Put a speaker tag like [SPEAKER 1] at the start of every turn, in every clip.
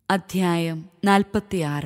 [SPEAKER 1] അധ്യായം നാൽപ്പത്തിയാറ്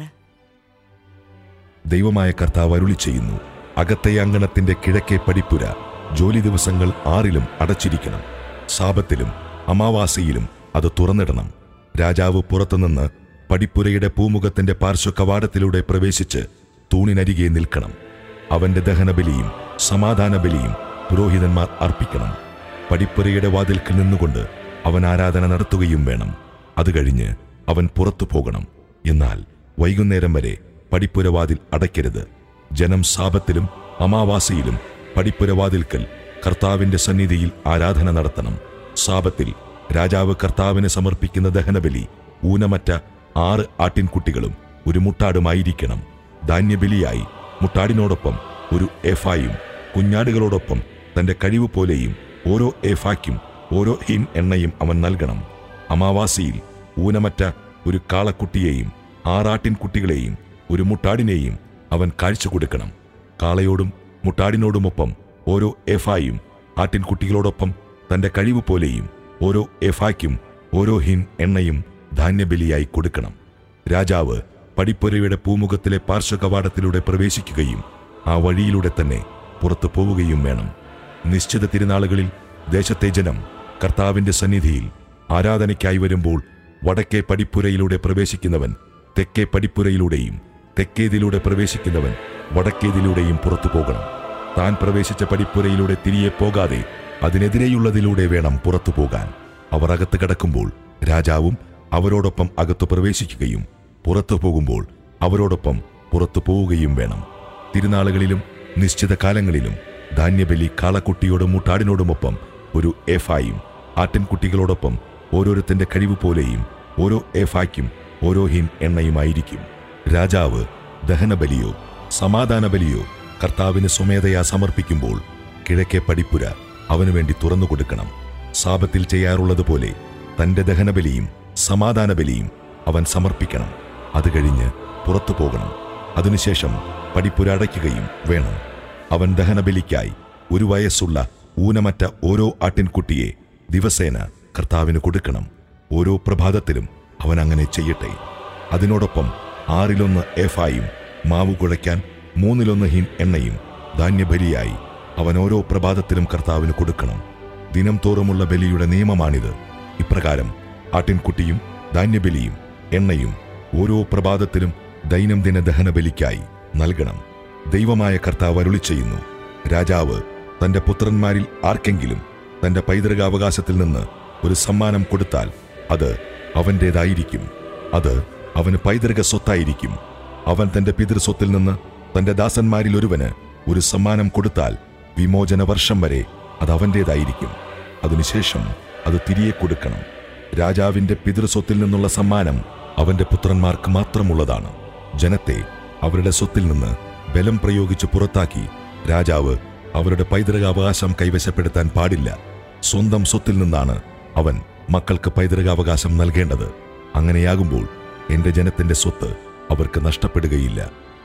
[SPEAKER 2] ദൈവമായ കർത്താവ് അരുളി ചെയ്യുന്നു അകത്തെ അങ്കണത്തിന്റെ കിഴക്കേ പടിപ്പുര ജോലി ദിവസങ്ങൾ ആറിലും അടച്ചിരിക്കണം സാപത്തിലും അമാവാസിയിലും അത് തുറന്നിടണം രാജാവ് പുറത്തുനിന്ന് പടിപ്പുരയുടെ പൂമുഖത്തിന്റെ പാർശ്വകവാടത്തിലൂടെ പ്രവേശിച്ച് തൂണിനരികെ നിൽക്കണം അവന്റെ ദഹനബലിയും സമാധാന ബലിയും പുരോഹിതന്മാർ അർപ്പിക്കണം പടിപ്പുരയുടെ വാതിൽക്കൽ നിന്നുകൊണ്ട് അവൻ ആരാധന നടത്തുകയും വേണം അത് കഴിഞ്ഞ് അവൻ പുറത്തു പോകണം എന്നാൽ വൈകുന്നേരം വരെ പടിപ്പുരവാതിൽ അടയ്ക്കരുത് ജനം സാപത്തിലും അമാവാസിയിലും പടിപ്പുരവാതിൽക്കൽ കർത്താവിന്റെ സന്നിധിയിൽ ആരാധന നടത്തണം സാപത്തിൽ രാജാവ് കർത്താവിന് സമർപ്പിക്കുന്ന ദഹനബലി ഊനമറ്റ ആറ് ആട്ടിൻകുട്ടികളും ഒരു മുട്ടാടുമായിരിക്കണം ധാന്യബലിയായി മുട്ടാടിനോടൊപ്പം ഒരു എഫായും കുഞ്ഞാടുകളോടൊപ്പം തന്റെ കഴിവ് പോലെയും ഓരോ എഫായ്ക്കും ഓരോ ഹിൻ എണ്ണയും അവൻ നൽകണം അമാവാസിയിൽ ഊനമറ്റ ഒരു കാളക്കുട്ടിയെയും ആറാട്ടിൻകുട്ടികളെയും ഒരു മുട്ടാടിനെയും അവൻ കാഴ്ച കൊടുക്കണം കാളയോടും മുട്ടാടിനോടുമൊപ്പം ഓരോ എഫായും ആട്ടിൻകുട്ടികളോടൊപ്പം തന്റെ കഴിവ് പോലെയും ഓരോ എഫായ്ക്കും ഓരോ ഹിൻ എണ്ണയും ധാന്യബലിയായി കൊടുക്കണം രാജാവ് പടിപ്പുരയുടെ പൂമുഖത്തിലെ പാർശ്വകവാടത്തിലൂടെ പ്രവേശിക്കുകയും ആ വഴിയിലൂടെ തന്നെ പുറത്തു പോവുകയും വേണം നിശ്ചിത തിരുനാളുകളിൽ ദേശത്തെ ജനം കർത്താവിന്റെ സന്നിധിയിൽ ആരാധനയ്ക്കായി വരുമ്പോൾ വടക്കേ പടിപ്പുരയിലൂടെ പ്രവേശിക്കുന്നവൻ തെക്കേ പടിപ്പുരയിലൂടെയും തെക്കേതിലൂടെ പ്രവേശിക്കുന്നവൻ വടക്കേതിലൂടെയും പുറത്തു പോകണം താൻ പ്രവേശിച്ച പടിപ്പുരയിലൂടെ തിരികെ പോകാതെ അതിനെതിരെയുള്ളതിലൂടെ വേണം പുറത്തു പോകാൻ അവർ അകത്ത് കടക്കുമ്പോൾ രാജാവും അവരോടൊപ്പം അകത്തു പ്രവേശിക്കുകയും പുറത്തു പോകുമ്പോൾ അവരോടൊപ്പം പുറത്തു പോവുകയും വേണം തിരുനാളുകളിലും നിശ്ചിത കാലങ്ങളിലും ധാന്യബലി കാളക്കുട്ടിയോടും മുട്ടാടിനോടുമൊപ്പം ഒരു എഫായും ആട്ടിൻകുട്ടികളോടൊപ്പം ഓരോരുത്തന്റെ കഴിവ് പോലെയും ഓരോ എഫായ്ക്കും ഓരോ ഹിൻ എണ്ണയുമായിരിക്കും രാജാവ് ദഹനബലിയോ സമാധാന ബലിയോ കർത്താവിന് സ്വമേധയാ സമർപ്പിക്കുമ്പോൾ കിഴക്കേ പടിപ്പുര അവനു വേണ്ടി തുറന്നു കൊടുക്കണം സാപത്തിൽ ചെയ്യാറുള്ളതുപോലെ തന്റെ ദഹനബലിയും സമാധാന ബലിയും അവൻ സമർപ്പിക്കണം അത് കഴിഞ്ഞ് പുറത്തു പോകണം അതിനുശേഷം പടിപ്പുര അടയ്ക്കുകയും വേണം അവൻ ദഹനബലിക്കായി ഒരു വയസ്സുള്ള ഊനമറ്റ ഓരോ ആട്ടിൻകുട്ടിയെ ദിവസേന കർത്താവിന് കൊടുക്കണം ഓരോ പ്രഭാതത്തിലും അവൻ അങ്ങനെ ചെയ്യട്ടെ അതിനോടൊപ്പം ആറിലൊന്ന് ഏഫായും മാവ് കുഴയ്ക്കാൻ മൂന്നിലൊന്ന് ഹിൻ എണ്ണയും ധാന്യബലിയായി അവൻ ഓരോ പ്രഭാതത്തിലും കർത്താവിന് കൊടുക്കണം ദിനം തോറുമുള്ള ബലിയുടെ നിയമമാണിത് ഇപ്രകാരം ആട്ടിൻകുട്ടിയും ധാന്യബലിയും എണ്ണയും ഓരോ പ്രഭാതത്തിലും ദൈനംദിന ദഹനബലിക്കായി നൽകണം ദൈവമായ കർത്താവ് അരുളി ചെയ്യുന്നു രാജാവ് തന്റെ പുത്രന്മാരിൽ ആർക്കെങ്കിലും തന്റെ പൈതൃകാവകാശത്തിൽ നിന്ന് ഒരു സമ്മാനം കൊടുത്താൽ അത് അവന്റേതായിരിക്കും അത് അവന് പൈതൃക സ്വത്തായിരിക്കും അവൻ തന്റെ പിതൃസ്വത്തിൽ നിന്ന് തന്റെ ദാസന്മാരിൽ ഒരുവന് ഒരു സമ്മാനം കൊടുത്താൽ വിമോചന വർഷം വരെ അത് അവന്റേതായിരിക്കും അതിനുശേഷം അത് തിരികെ കൊടുക്കണം രാജാവിന്റെ പിതൃസ്വത്തിൽ നിന്നുള്ള സമ്മാനം അവന്റെ പുത്രന്മാർക്ക് മാത്രമുള്ളതാണ് ജനത്തെ അവരുടെ സ്വത്തിൽ നിന്ന് ബലം പ്രയോഗിച്ച് പുറത്താക്കി രാജാവ് അവരുടെ പൈതൃകാവകാശം കൈവശപ്പെടുത്താൻ പാടില്ല സ്വന്തം സ്വത്തിൽ നിന്നാണ് അവൻ മക്കൾക്ക് പൈതൃകാവകാശം നൽകേണ്ടത് അങ്ങനെയാകുമ്പോൾ എന്റെ ജനത്തിന്റെ സ്വത്ത് അവർക്ക് നഷ്ടപ്പെടുകയില്ല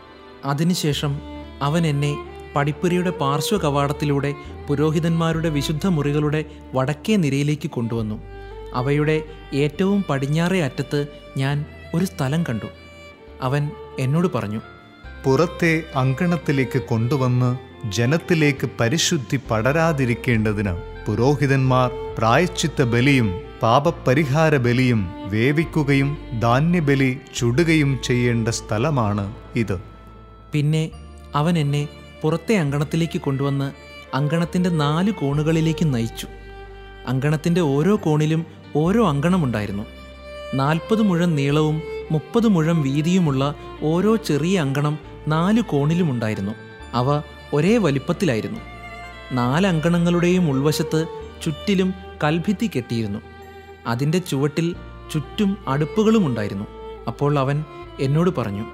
[SPEAKER 3] അതിനുശേഷം അവൻ എന്നെ പടിപ്പുരയുടെ പാർശ്വ കവാടത്തിലൂടെ പുരോഹിതന്മാരുടെ വിശുദ്ധ മുറികളുടെ വടക്കേ നിരയിലേക്ക് കൊണ്ടുവന്നു അവയുടെ ഏറ്റവും പടിഞ്ഞാറേ അറ്റത്ത് ഞാൻ ഒരു സ്ഥലം കണ്ടു അവൻ എന്നോട് പറഞ്ഞു
[SPEAKER 4] പുറത്തെ അങ്കണത്തിലേക്ക് കൊണ്ടുവന്ന് ജനത്തിലേക്ക് പരിശുദ്ധി പടരാതിരിക്കേണ്ടതിന് പുരോഹിതന്മാർ പ്രായശ്ചിത്ത ബലിയും പാപപരിഹാര ബലിയും വേവിക്കുകയും ധാന്യബലി ചുടുകയും ചെയ്യേണ്ട സ്ഥലമാണ് ഇത്
[SPEAKER 3] പിന്നെ അവൻ എന്നെ പുറത്തെ അങ്കണത്തിലേക്ക് കൊണ്ടുവന്ന് അങ്കണത്തിൻ്റെ നാല് കോണുകളിലേക്ക് നയിച്ചു അങ്കണത്തിൻ്റെ ഓരോ കോണിലും ഓരോ അങ്കണമുണ്ടായിരുന്നു നാൽപ്പത് മുഴം നീളവും മുപ്പത് മുഴം വീതിയുമുള്ള ഓരോ ചെറിയ അങ്കണം നാല് കോണിലുമുണ്ടായിരുന്നു അവ ഒരേ വലിപ്പത്തിലായിരുന്നു നാല് അങ്കണങ്ങളുടെയും ഉൾവശത്ത് ചുറ്റിലും കൽഭിത്തി കെട്ടിയിരുന്നു അതിൻ്റെ ചുവട്ടിൽ ചുറ്റും അടുപ്പുകളുമുണ്ടായിരുന്നു അപ്പോൾ അവൻ എന്നോട് പറഞ്ഞു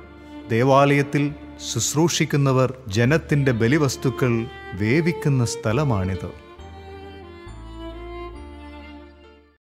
[SPEAKER 4] ദേവാലയത്തിൽ ശുശ്രൂഷിക്കുന്നവർ ജനത്തിന്റെ ബലിവസ്തുക്കൾ വേവിക്കുന്ന സ്ഥലമാണിത്